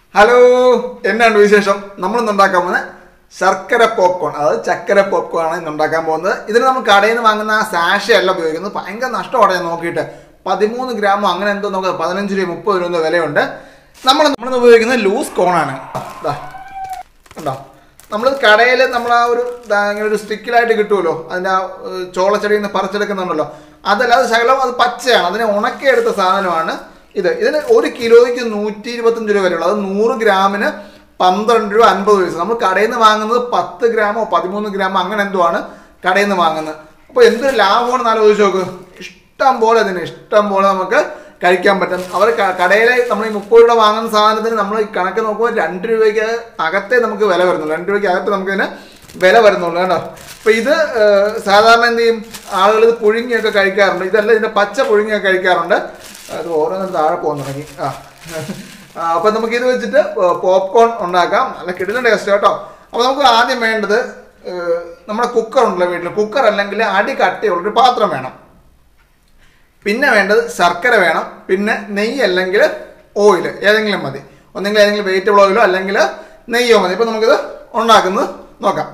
Hello എന്നാണ് വിശേഷം നമ്മളിന്ന് ഉണ്ടാക്കാൻ പോകുന്നത് ശർക്കര പോപ്കോൺ അതായത് ചക്കര പോപ്കോൺ ആണ് ഇന്ന് ഉണ്ടാക്കാൻ പോകുന്നത് ഇതിന് നമ്മൾ കടയിൽ നിന്ന് വാങ്ങുന്ന ആ സാഷ അല്ല ഉപയോഗിക്കുന്നത് ഭയങ്കര നഷ്ടമാണ് ഞാൻ നോക്കിയിട്ട് പതിമൂന്ന് ഗ്രാമോ അങ്ങനെ എന്തോ നമുക്ക് പതിനഞ്ച് രൂപ മുപ്പത് രൂപ എന്തോ വിലയുണ്ട് നമ്മൾ നമ്മൾ ഉപയോഗിക്കുന്നത് ലൂസ് കോണാണ് ദാ ഉണ്ടോ നമ്മൾ കടയിൽ നമ്മൾ ആ ഒരു ദാ ഇങ്ങനെ ഒരു സ്റ്റിക്കിലായിട്ട് കിട്ടുമല്ലോ അതിൻ്റെ ആ ഏഹ്, ചോളച്ചെടിയിൽ നിന്ന് പറിച്ചെടുക്കുന്നുണ്ടല്ലോ അതല്ലാതെ ശകലം അത് പച്ചയാണ് അതിനെ ഉണക്കിയെടുത്ത സാധനമാണ് ഇത് ഇതിന് ഒരു കിലോയ്ക്ക് നൂറ്റി ഇരുപത്തഞ്ച് രൂപ വരെയുള്ളൂ അത് നൂറ് ഗ്രാമിന് പന്ത്രണ്ട് രൂപ അൻപത് പൈസ നമ്മൾ കടയിൽ നിന്ന് വാങ്ങുന്നത് പത്ത് ഗ്രാമോ പതിമൂന്ന് ഗ്രാമോ അങ്ങനെ എന്തോ ആണ് കടയിൽ നിന്ന് വാങ്ങുന്നത് അപ്പോൾ എന്തൊരു ലാഭമാണെന്ന് ആലോചിച്ച് നോക്ക് ഇഷ്ടം പോലെ അതിന് ഇഷ്ടം പോലെ നമുക്ക് കഴിക്കാൻ പറ്റും അവർ കടയിലെ നമ്മൾ ഈ മുപ്പത് രൂപ വാങ്ങുന്ന സാധനത്തിന് നമ്മൾ ഈ കണക്ക് നോക്കുമ്പോൾ രണ്ട് രൂപയ്ക്ക് അകത്തേ നമുക്ക് വില വരുന്നുള്ളൂ രണ്ട് രൂപയ്ക്ക് അകത്ത് നമുക്ക് ഇതിന് വില വരുന്നുള്ളൂ കേട്ടോ അപ്പോൾ ഇത് ഏഹ്, സാധാരണ എന്ത് ചെയ്യും ആളുകൾ ഇത് പുഴുങ്ങിയൊക്കെ കഴിക്കാറുണ്ട് ഇതല്ല ഇതിൻ്റെ പച്ച പുഴുങ്ങിയൊക്കെ കഴിക്കാറുണ്ട് അത് ഓരോന്നും താഴെ പോകുന്നു തുടങ്ങി ആ ആ, അപ്പം നമുക്ക് ഇത് വെച്ചിട്ട് പോപ്കോൺ ഉണ്ടാക്കാം നല്ല കിടിലൻ ടേസ്റ്റ് കേട്ടോ അപ്പോൾ നമുക്ക് ആദ്യം വേണ്ടത് ഏഹ്, നമ്മുടെ കുക്കർ ഉണ്ടല്ലോ വീട്ടിൽ കുക്കർ അല്ലെങ്കിൽ അടി കട്ടിയുള്ളൊരു പാത്രം വേണം പിന്നെ വേണ്ടത് ശർക്കര വേണം പിന്നെ നെയ്യ് അല്ലെങ്കിൽ ഓയിൽ ഏതെങ്കിലും മതി ഒന്നെങ്കിൽ ഏതെങ്കിലും വെജിറ്റബിൾ ഓയിലോ അല്ലെങ്കിൽ നെയ്യോ മതി ഇപ്പം നമുക്കിത് ഉണ്ടാക്കുന്നത് നോക്കാം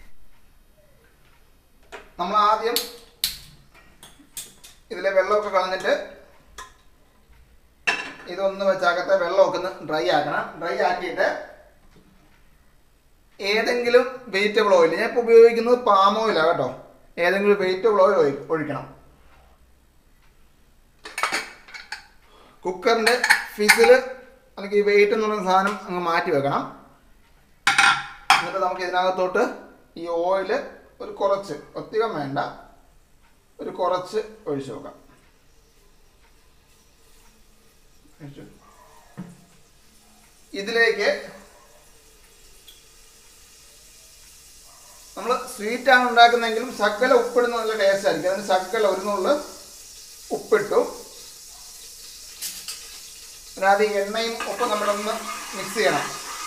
നമ്മൾ ആദ്യം ഇതിലെ വെള്ളമൊക്കെ കളഞ്ഞിട്ട് ഇതൊന്ന് വെച്ചകത്തെ വെള്ളമൊക്കെ ഒന്ന് ഡ്രൈ ആക്കണം ഡ്രൈ ആക്കിയിട്ട് ഏതെങ്കിലും വെജിറ്റബിൾ ഓയിൽ ഞാൻ ഇപ്പോൾ ഉപയോഗിക്കുന്നത് പാം ഓയിലാണ് കേട്ടോ ഏതെങ്കിലും വെജിറ്റബിൾ ഓയിൽ ഒഴി- ഒഴിക്കണം കുക്കറിൻ്റെ ഫിസിൽ അല്ലെങ്കിൽ ഈ വെയിറ്റ് എന്ന് പറയുന്ന സാധനം അങ്ങ് മാറ്റി വെക്കണം എന്നിട്ട് നമുക്ക് ഇതിനകത്തോട്ട് ഈ ഓയിൽ ഒരു കുറച്ച് ഒത്തികം വേണ്ട ഒരു കുറച്ച് ഒഴിച്ചു നോക്കാം ഒഴിച്ചു. ഇതിലേക്ക് നമ്മൾ സ്വീറ്റാണ് ഉണ്ടാക്കുന്നതെങ്കിലും ശക്കല ഉപ്പിടുന്ന നല്ല ടേസ്റ്റ് ആയിരിക്കും അതിന് ശക്കല ഒരു നുള്ളു ഉപ്പിട്ടു അതിനകത്ത് ഈ എണ്ണയും ഒപ്പം നമ്മളൊന്ന് മിക്സ് ചെയ്യണം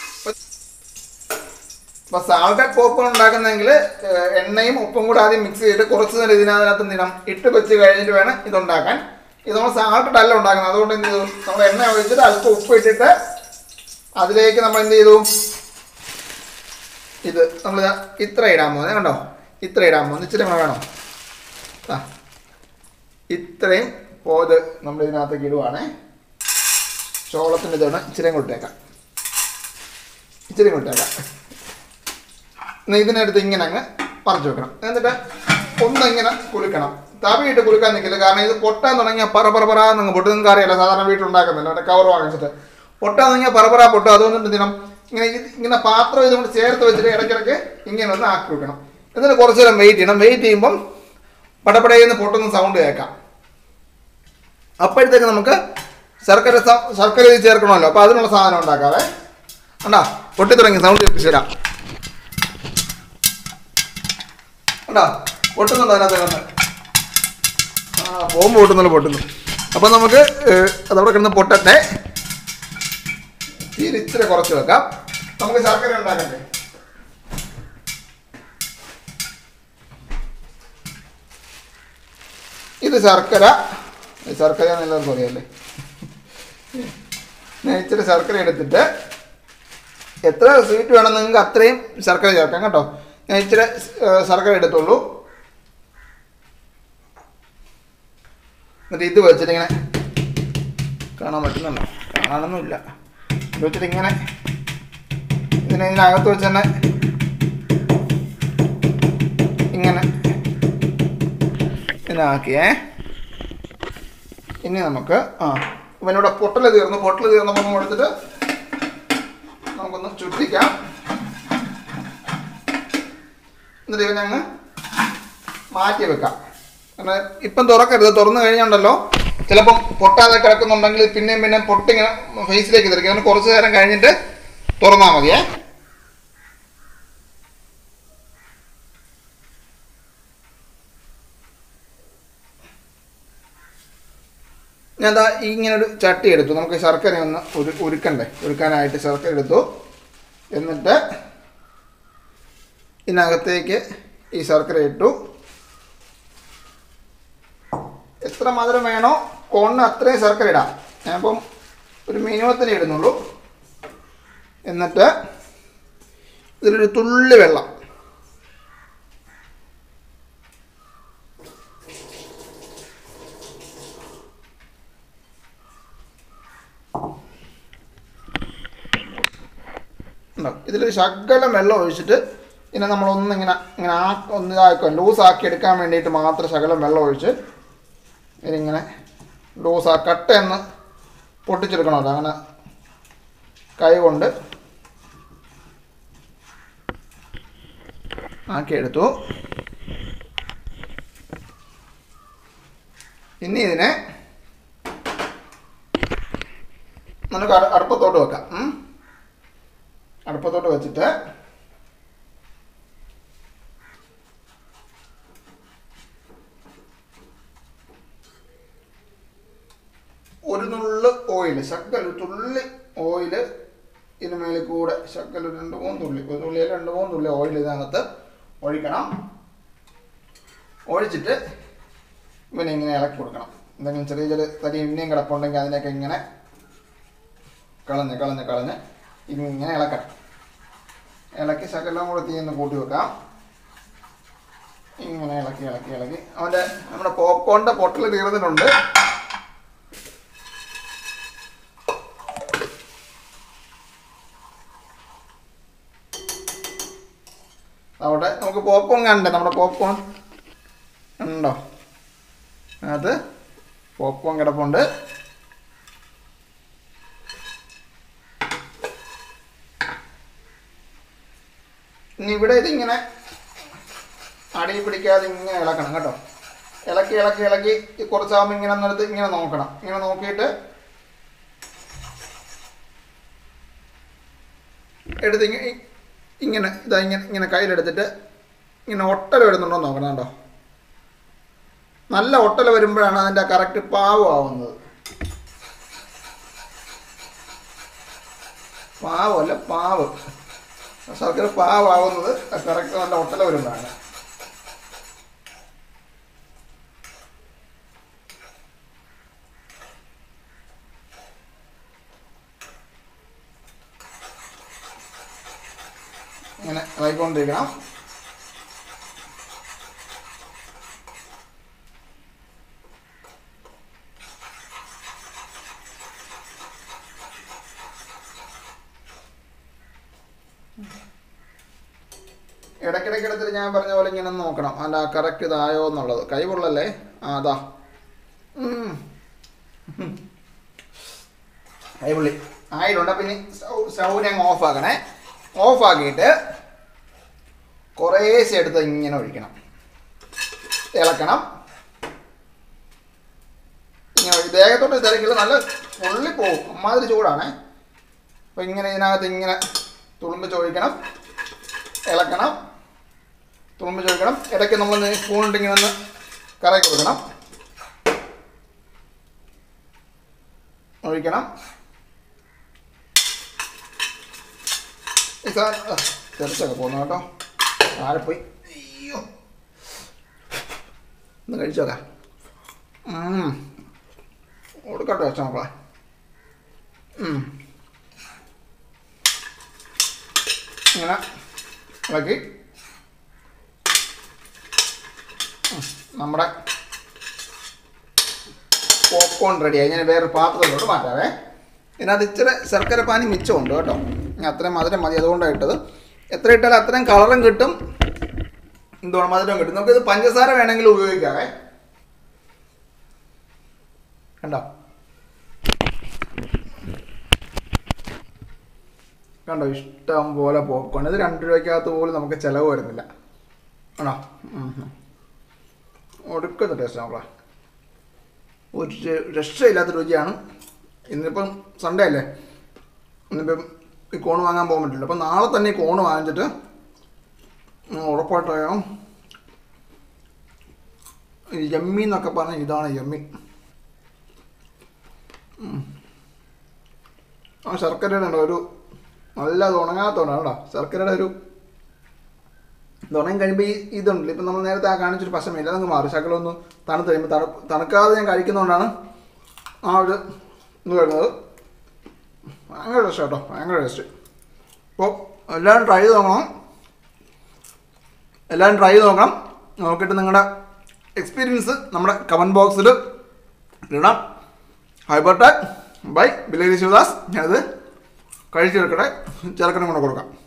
അപ്പൊ സാൾട്ടഡ് പോപ്കോൺ ഉണ്ടാക്കുന്നെങ്കിൽ എണ്ണയും ഉപ്പും കൂടെ ആദ്യം മിക്സ് ചെയ്തിട്ട് കുറച്ച് നേരം ഇതിനകത്ത് എന്ത് ചെയ്യണം ഇട്ട് വെച്ച് കഴിഞ്ഞിട്ട് വേണം ഇതുണ്ടാക്കാൻ ഇത് നമ്മൾ സാൾട്ടഡ് അല്ല ഉണ്ടാക്കുന്നത് അതുകൊണ്ട് എന്ത് ചെയ്തു നമ്മൾ എണ്ണ ഒഴിച്ചിട്ട് അല്പം ഉപ്പ് ഇട്ടിട്ട് അതിലേക്ക് നമ്മൾ എന്ത് ചെയ്തു ഇത് നമ്മൾ ഇത്ര ഇടാൻ പോകുന്നത് കണ്ടോ ഇത്ര ഇടാൻ പോകുന്നത് ഇച്ചിരി കൂടെ വേണോ ആ ഇത്രയും പോത് നമ്മൾ ഇതിനകത്തേക്ക് ഇടുവാണേ ചോളത്തിൻ്റെ ഇതാണ് ഇച്ചിരി കൊട്ടേക്കാം ഇച്ചിരി കൊട്ടേക്കാം എന്നാൽ ഇതിനടുത്ത് ഇങ്ങനെ അങ്ങ് പറിച്ചു വെക്കണം എന്നിട്ട് ഒന്നിങ്ങനെ കുലുക്കണം തവിയിട്ട് കുലുക്കാൻ നിൽക്കില്ല കാരണം ഇത് പൊട്ടാൻ തുടങ്ങിയാൽ പറ പറ പറ എന്നങ്ങ് പൊട്ടും നിങ്ങൾക്ക് അറിയാലോ സാധാരണ വീട്ടിലുണ്ടാക്കുന്നില്ല മറ്റേ കവർ വാങ്ങിച്ചിട്ട് പൊട്ടാൻ തുടങ്ങിയാൽ പറ പറ പൊട്ടും അതുകൊണ്ട് എന്ത് ചെയ്യണം ഇങ്ങനെ ഇത് ഇങ്ങനെ പാത്രം ഇതുകൊണ്ട് ചേർത്ത് വെച്ചിട്ട് ഇടയ്ക്കിടയ്ക്ക് ഇങ്ങനെ ഒന്ന് ആക്കി വെക്കണം എന്നിട്ട് കുറച്ച് നേരം വെയിറ്റ് ചെയ്യണം വെയിറ്റ് ചെയ്യുമ്പം പടപടയെന്ന് പൊട്ടുന്ന സൗണ്ട് കേൾക്കാം അപ്പോഴത്തേക്ക് നമുക്ക് ശർക്കര സ- ശർക്കര ഇത് ചേർക്കണമല്ലോ അപ്പോൾ അതിനുള്ള സാധനം ഉണ്ടാക്കാവേ കണ്ടാ പൊട്ടി തുടങ്ങി സൗണ്ട് കേൾപ്പിച്ചു തരാം കണ്ടാ പൊട്ടുന്നുണ്ടോ അതിനകത്ത് കിടന്ന് ആ ബോംബ് പൊട്ടുന്നല്ലോ പൊട്ടുന്നു അപ്പം നമുക്ക് ഏഹ്, അതവിടെ കിടന്ന് പൊട്ടട്ടെ തീരെ ഇച്ചിരി കുറച്ച് വെക്കാം നമുക്ക് ശർക്കര ഉണ്ടാക്കണ്ടേ ഇത് ശർക്കര ഇത് ശർക്കര എന്നെല്ലാവർക്കും അറിയാമല്ലേ ഞാൻ ഇച്ചിരി ശർക്കര എടുത്തിട്ട് എത്ര സ്വീറ്റ് വേണം നിങ്ങൾക്ക് അത്രയും ശർക്കര ചേർക്കാം കേട്ടോ ഞാൻ ഇച്ചിരി ഏർ, ശർക്കര എടുത്തുള്ളൂ എന്നിട്ട് ഇത് വെച്ചിട്ട് ഇങ്ങനെ കാണാൻ പറ്റുന്നുണ്ടോ കാണാനൊന്നുമില്ല ഇത് വെച്ചിട്ട് ഇങ്ങനെ ഇതിനെ ഇതിനകത്ത് വെച്ച് തന്നെ ഇങ്ങനെ ഇതിനാക്കിയേ ഇനി നമുക്ക് ആ ഇവനിവിടെ പൊട്ടൽ തീർന്നു പൊട്ടൽ തീർന്നപ്പോൾ നമ്മൾ എടുത്തിട്ട് നമുക്കൊന്ന് ചുറ്റിക്കാം എന്നിട്ട് ഇവനെ അങ്ങ് മാറ്റി വെക്കാം കാരണം ഇപ്പം തുറക്കരുത് തുറന്നു കഴിഞ്ഞുണ്ടല്ലോ ചിലപ്പം പൊട്ടാതെ കിടക്കുന്നുണ്ടെങ്കിൽ പിന്നെയും പിന്നെ പൊട്ടിങ്ങനെ ഫേസിലേക്ക് തെറിക്കും അങ്ങനെ കുറച്ച് നേരം കഴിഞ്ഞിട്ട് തുറന്നാൽ മതിയേ ഞാൻ ദാ ഇങ്ങനെ ഒരു ചട്ടി എടുത്തു നമുക്ക് ശർക്കര ഒന്ന് ഒരു ഉരുക്കണ്ടേ ഉരുക്കാനായിട്ട് ശർക്കര എടുത്തു എന്നിട്ട് ഇതിനകത്തേക്ക് ഈ ശർക്കര ഇട്ടു എത്ര മധുരം വേണോ കോണിന് അത്രയും ശർക്കര ഇടാം ഞാനിപ്പം ഒരു മിനിമത്തിന് ഇടുന്നുള്ളൂ എന്നിട്ട് ഇതിലൊരു തുള്ളി വെള്ളം ഉണ്ടോ ഇതിലൊരു ശകലം വെള്ളം ഒഴിച്ചിട്ട് ഇതിനെ നമ്മളൊന്ന് ഇങ്ങനെ ഇങ്ങനെ ആ ഒന്ന് ഇതാക്കുക ലൂസാക്കി എടുക്കാൻ വേണ്ടിയിട്ട് മാത്രം ശകലം വെള്ളം ഒഴിച്ച് ഇതിങ്ങനെ ലൂസാ കട്ടയൊന്ന് പൊട്ടിച്ചെടുക്കണമല്ലോ അങ്ങനെ കൈ കൊണ്ട് ആക്കിയെടുത്തു ഇനി ഇതിനെ നമുക്ക് അടു- അടുപ്പത്തോട്ട് വെക്കാം ഉം. അടുപ്പത്തോട്ട് വെച്ചിട്ട് ഒരു നുള്ള് ഓയിൽ ശക്കൽ ഒരു തുള്ളി ഓയിൽ ഇതിന് മേളിൽ കൂടെ ശക്കൽ ഒരു രണ്ട് മൂന്ന് തുള്ളി ഒരു തുള്ളിയിൽ രണ്ട് മൂന്ന് തുള്ളി ഓയിൽ ഇതിനകത്ത് ഒഴിക്കണം ഒഴിച്ചിട്ട് ഇവനെ ഇങ്ങനെ ഇളക്കി കൊടുക്കണം എന്തെങ്കിലും ചെറിയ ചെറിയ തരി ഇന്നയും കിടപ്പുണ്ടെങ്കിൽ അതിനൊക്കെ ഇങ്ങനെ കളഞ്ഞ് കളഞ്ഞ് കളഞ്ഞ് ഇങ്ങനെ ഇളക്കണം ഇളക്കി ശകലം കൂടെ തീ ഒന്ന് കൂട്ടി വെക്കാം ഇങ്ങനെ ഇളക്കി ഇളക്കി ഇളക്കി അവൻ്റെ നമ്മുടെ പോപ്കോണിൻ്റെ പൊട്ടൽ തീർന്നിട്ടുണ്ട് അവിടെ നമുക്ക് പോപ്കോൺ കണ്ടേ നമ്മുടെ പോപ്കോൺ ഉണ്ടോ അത് പോപ്കോൺ കിടപ്പുണ്ട് ഇനി ഇവിടെ ഇതിങ്ങനെ അടി പിടിക്കാതെ ഇങ്ങനെ ഇളക്കണം കേട്ടോ ഇളക്കി ഇളക്കി ഇളക്കി കുറച്ചാകുമ്പോൾ ഇങ്ങനെ ഒന്നെടുത്ത് ഇങ്ങനെ നോക്കണം ഇങ്ങനെ നോക്കിയിട്ട് എടുത്ത് ഇങ്ങനെ ഇങ്ങനെ ഇതാ ഇങ്ങനെ ഇങ്ങനെ കയ്യിലെടുത്തിട്ട് ഇങ്ങനെ ഒട്ടൽ വരുന്നുണ്ടോ എന്ന് നോക്കണം കേട്ടോ നല്ല ഒട്ടൽ വരുമ്പോഴാണ് അതിൻ്റെ കറക്റ്റ് പാവമാവുന്നത് പാവമല്ല പാവ് ശർക്കര പാവാവുന്നത് കറക്റ്റ് നല്ല ഒട്ടല വരുമ്പോഴാണ് ഇങ്ങനെ ഇളകിക്കൊണ്ടിരിക്കണം ഇടയ്ക്കിടയ്ക്ക് എടുത്തിട്ട് ഞാൻ പറഞ്ഞ പോലെ ഇങ്ങനെ ഒന്ന് നോക്കണം അല്ല കറക്റ്റ് ഇതായോ എന്നുള്ളത് കൈ പൊള്ളല്ലേ ആ അതാ ഉം. കൈ പൊള്ളി ആയിട്ടുണ്ട് പിന്നെ സ്റ്റൗ- സ്റ്റൗവിനെ അങ്ങ് ഓഫ് ആക്കണേ ഓഫ് ആക്കിയിട്ട് കുറേശ്ശെ എടുത്ത് ഇങ്ങനെ ഒഴിക്കണം ഇളക്കണം ഇങ്ങനെ ഒഴി- ദേഹത്തോട്ട് തിരക്കില്ല നല്ല പൊള്ളി പോവും അമ്മാതിരി ചൂടാണേ അപ്പോൾ ഇങ്ങനെ ഇതിനകത്ത് ഇങ്ങനെ തുളുമ്പിച്ച് ഒഴിക്കണം ഇളക്കണം തുളുമ്പിച്ച് ഒഴിക്കണം ഇടയ്ക്ക് നമ്മൾ സ്പൂണിട്ട് ഇങ്ങനെ ഒന്ന് കറക്കി കൊടുക്കണം ഒഴിക്കണം ഈ സാധനം തെറിച്ചൊക്കെ പോകുന്നു കേട്ടോ താഴെ പോയി അയ്യോ ഒന്ന് കഴിച്ചു നോക്കാം ഉം. കൊടുക്കട്ടെ വെച്ചാൽ മക്കളെ ഉം. ഇങ്ങനെ ഇളക്കി ഉം. നമ്മുടെ പോപ്കോൺ റെഡിയായി ഞാൻ വേറെ പാത്രത്തിലോട്ട് മാറ്റാവേ ഇതിനകത്ത് ഇച്ചിരി ശർക്കര പാനി മിച്ചമുണ്ട് കേട്ടോ ഞാൻ അത്രയും മധുരം മതി അതുകൊണ്ടാണ് ഇട്ടത് എത്ര ഇട്ടാലും അത്രയും കളറും കിട്ടും എന്തുവാണ് മധുരം കിട്ടും നമുക്കിത് പഞ്ചസാര വേണമെങ്കിൽ ഉപയോഗിക്കാവേ കണ്ടോ കണ്ടോ ഇഷ്ടം പോലെ പോപ്കോൺ ഇത് രണ്ട് രൂപയ്ക്കകത്ത് പോലും നമുക്ക് ചിലവ് വരുന്നില്ല ആണോ ഉം ഉം. ഒടുക്കത്തെ ടേസ്റ്റ് നമ്മളെ ഒരു രക്ഷയില്ലാത്ത രുചിയാണ് ഇന്നിപ്പം സൺഡേ അല്ലേ ഇന്നിപ്പം ഈ കോണ് വാങ്ങാൻ പോകാൻ പറ്റില്ല അപ്പം നാളെ തന്നെ ഈ കോണ് വാങ്ങിച്ചിട്ട് ഉം, ഉറപ്പായിട്ടും ഈ യമ്മി എന്നൊക്കെ പറഞ്ഞാൽ ഇതാണ് യമ്മി ഉം. ആ ശർക്കരയുടെ ഉണ്ടോ ഒരു നല്ല അത് ഉണങ്ങാത്തോണ്ടാണ് കേട്ടോ ശർക്കരയുടെ ഒരു ഇത് ഉണങ്ങി കഴിയുമ്പോൾ ഈ ഇതുണ്ടല്ലോ ഇപ്പം നമ്മൾ നേരത്തെ ആ കാണിച്ചൊരു പശമില്ല അതങ്ങ് മാറും ശകലം ഒന്ന് തണുത്ത് കഴിയുമ്പോൾ തണു തണുക്കാതെ ഞാൻ കഴിക്കുന്നതുകൊണ്ടാണ് ആ ഒരു ഇത് വരുന്നത് ഭയങ്കര ടേസ്റ്റ് കേട്ടോ ഭയങ്കര ടേസ്റ്റ് അപ്പോൾ എല്ലാവരും ട്രൈ ചെയ്ത് നോക്കണം എല്ലാവരും ട്രൈ ചെയ്ത് നോക്കണം നോക്കിയിട്ട് നിങ്ങളുടെ എക്സ്പീരിയൻസ് നമ്മുടെ കമൻറ്റ് ബോക്സിൽ ഇടണം ഹൈബർട്ടെ ബൈ ബിലേരി ശിവദാസ് ഞാനത് കഴിച്ചെടുക്കട്ടെ ചെറുക്കനും കൂടെ കൊടുക്കാം